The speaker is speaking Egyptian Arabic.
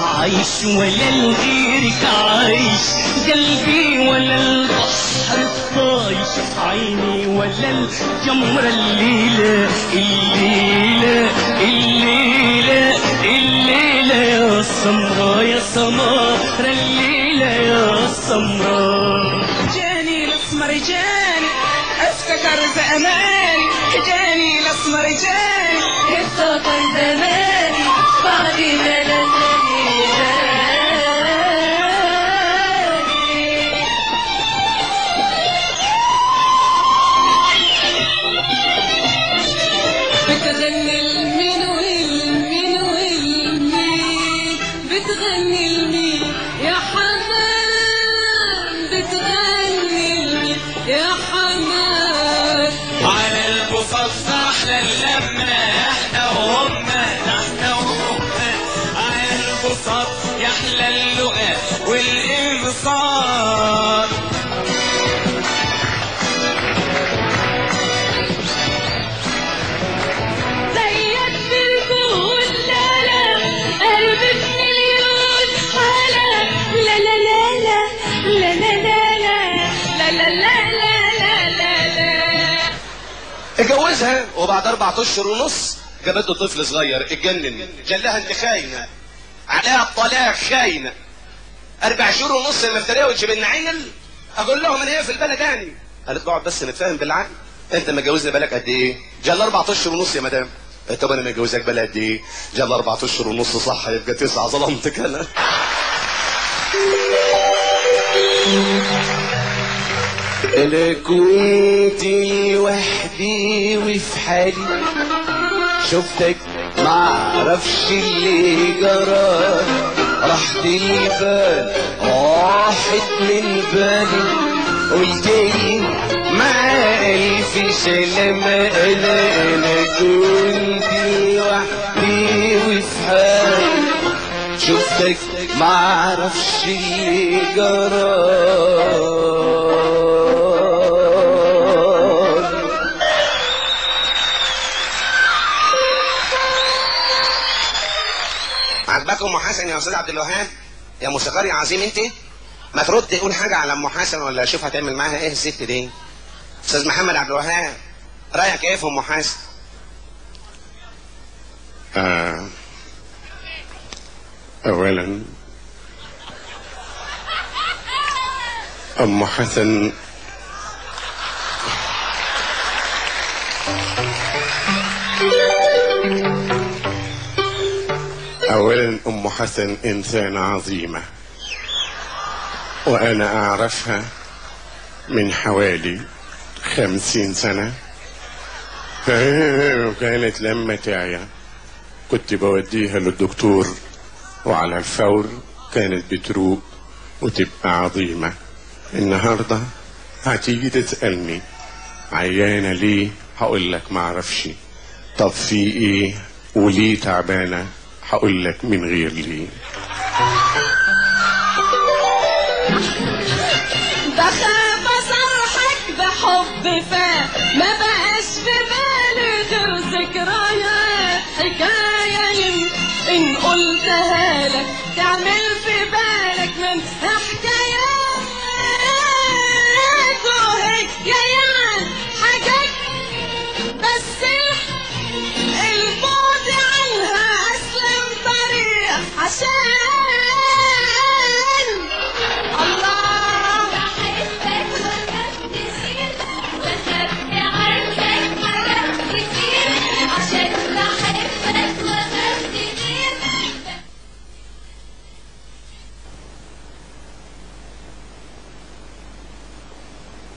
عايش ولا الغيرك عايش قلبي ولا البحر الطايش عيني ولا الجمرة الليلة الليلة الليلة الليلة يا سمرة يا سمرة الليلة يا سمرة جاني الاسمر جاني افتكر زماني جاني الاسمر جاني افتكر زماني بعد ما نساني بتغني المين والمين والمين بتغني المين يا حمام بتغني المين يا حمام على البساط احلى اللمة احنا وهم احنا وهم على البساط يحلى اللغة والانبساط زيك بالكون لا لا قلبي بمليون حالة لا لا لا لا لا لا لا لا لا لا لا لا لا لا اتجوزها وبعد اربع اشهر ونص جابت له طفل صغير اتجنن جلها انت خاينه عليها الطلاق خاينه اربع شهور ونص المفتريه وتجيب لنا عيل اقول لهم انا ايه في البلد يعني قالت له اقعد بس نتفاهم بالعقل انت متجوزني بالك قد ايه؟ جال اربع اشهر ونص يا مدام قالت طب انا متجوزك بالي قد ايه؟ جال اربع اشهر ونص صح يبقى تسعه ظلمتك انا انا كنت لوحدي وفي حالي شفتك معرفش اللي جرى راحت البال راحت من بالي قلت لي مع الف سلامة انا انا كنت لوحدي وفي حالي شفتك معرفش اللي جرى عجبك ام حسن يا استاذ عبد الوهاب يا موسيقار يا عظيم انت ما ترد تقول حاجه على ام حسن ولا شوف هتعمل معاها ايه الست دي استاذ محمد عبد الوهاب رايك ايه في ام حسن آه. أولا أم حسن أولا أم حسن إنسانة عظيمة وأنا أعرفها من حوالي خمسين سنة كانت لما تعيا كنت بوديها للدكتور وعلى الفور كانت بتروق وتبقى عظيمة النهاردة هتيجي تسألني عيانة ليه هقول لك معرفش طب في ايه وليه تعبانة هقول لك من غير ليه بخاف اصرحك بحب فا ما بقاش في بالي غير ذكريات حكاية يم- ان قلتها لك تعمل في بالك من